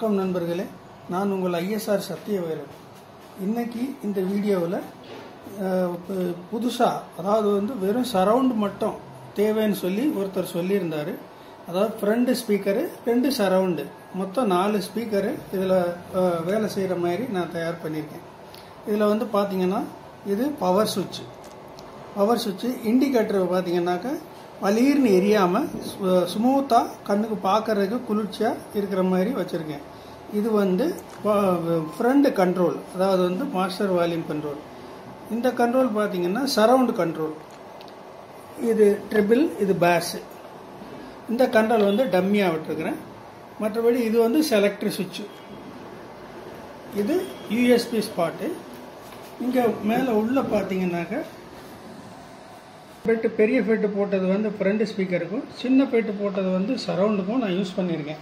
வணக்கம் நண்பர்களே நான் உங்கள் ஐஎஸ்ஆர் சத்தியவேலன் இன்னைக்கு இந்த வீடியோவில் புதுசாக அதாவது வந்து வெறும் சரவுண்ட் மட்டும் தேவைன்னு சொல்லி ஒருத்தர் சொல்லியிருந்தார் அதாவது ஃப்ரண்ட் ஸ்பீக்கரு ரெண்டு சரவுண்டு மொத்தம் நாலு ஸ்பீக்கரு இதில் வேலை செய்கிற மாதிரி நான் தயார் பண்ணியிருக்கேன் இதில் வந்து பார்த்தீங்கன்னா இது பவர் சுவிட்ச் பவர் சுவிட்சு இண்டிகேட்டர் பார்த்தீங்கன்னாக்கா பளீர்னு எரியாமல் ஸ்மூத்தாக கண்ணுக்கு பார்க்கறதுக்கு குளிர்ச்சியாக இருக்கிற மாதிரி வச்சுருக்கேன் இது வந்து ஃப்ரண்ட் கண்ட்ரோல் அதாவது வந்து மாஸ்டர் வால்யூம் கண்ட்ரோல் இந்த கண்ட்ரோல் பார்த்தீங்கன்னா சரவுண்ட் கண்ட்ரோல் இது ட்ரிபிள் இது பேஸு இந்த கண்ட்ரோல் வந்து டம்மியாக விட்டுருக்குறேன் மற்றபடி இது வந்து செலக்ட்ரி சுவிட்சு இது யூஎஸ்பி ஸ்பாட்டு இங்கே மேலே உள்ளே பார்த்தீங்கன்னாக்கா பெட்டு பெரிய பெட்டு போட்டது வந்து ஃப்ரண்ட் ஸ்பீக்கருக்கும் சின்ன பெட்டு போட்டது வந்து சரவுண்டுக்கும் நான் யூஸ் பண்ணியிருக்கேன்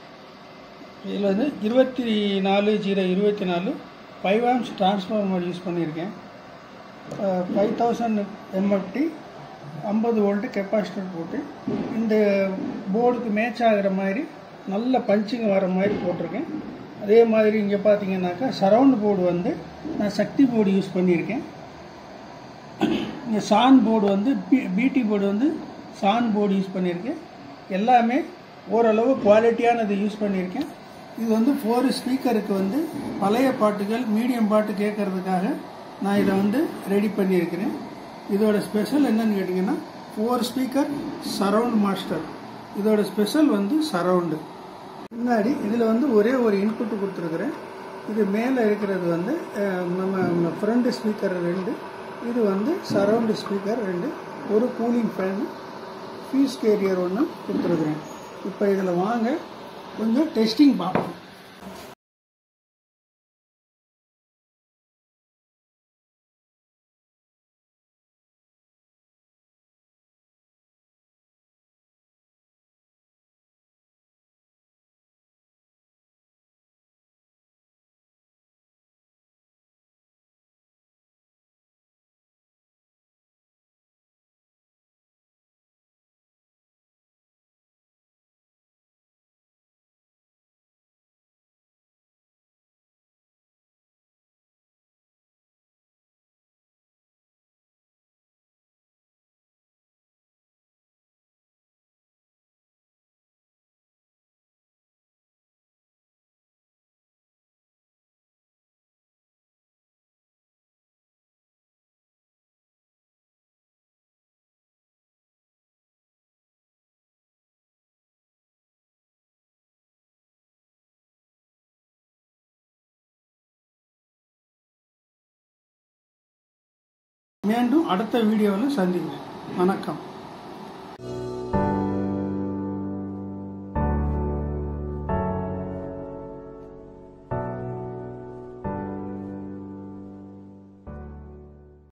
இதில் வந்து இருபத்தி நாலு ஜீரோ இருபத்தி நாலு ஃபைவ் ஆம்ஸ் டிரான்ஸ்ஃபார்மர் யூஸ் பண்ணியிருக்கேன் ஃபைவ் தௌசண்ட் எம்எஃப்டி ஐம்பது வோல்ட்டு கெப்பாசிட்டர் போட்டு இந்த போர்டுக்கு மேட்ச் ஆகிற மாதிரி நல்ல பஞ்சிங் வர மாதிரி போட்டிருக்கேன் அதே மாதிரி இங்கே பார்த்தீங்கன்னாக்கா சரவுண்ட் போர்டு வந்து நான் சக்தி போர்டு யூஸ் பண்ணியிருக்கேன் இங்கே சான் போர்டு வந்து பி பிடி போர்டு வந்து சான் போர்டு யூஸ் பண்ணியிருக்கேன் எல்லாமே ஓரளவு குவாலிட்டியானது யூஸ் பண்ணியிருக்கேன் இது வந்து ஃபோர் ஸ்பீக்கருக்கு வந்து பழைய பாட்டுகள் மீடியம் பாட்டு கேட்கறதுக்காக நான் இதை வந்து ரெடி பண்ணியிருக்கிறேன் இதோட ஸ்பெஷல் என்னன்னு கேட்டிங்கன்னா ஃபோர் ஸ்பீக்கர் சரவுண்ட் மாஸ்டர் இதோட ஸ்பெஷல் வந்து சரவுண்டு முன்னாடி இதில் வந்து ஒரே ஒரு இன்புட் கொடுத்துருக்குறேன் இது மேலே இருக்கிறது வந்து நம்ம ஃப்ரண்ட் ஸ்பீக்கர் ரெண்டு இது வந்து சரவுண்டு ஸ்பீக்கர் ரெண்டு ஒரு கூலிங் ஃபேனு ஃபீஸ் கேரியர் ஒன்று கொடுத்துருக்குறேன் இப்போ இதில் வாங்க கொஞ்சம் டெஸ்டிங் பார்ப்போம் மீண்டும் அடுத்த வீடியோவில் சந்திக்கிறேன் வணக்கம்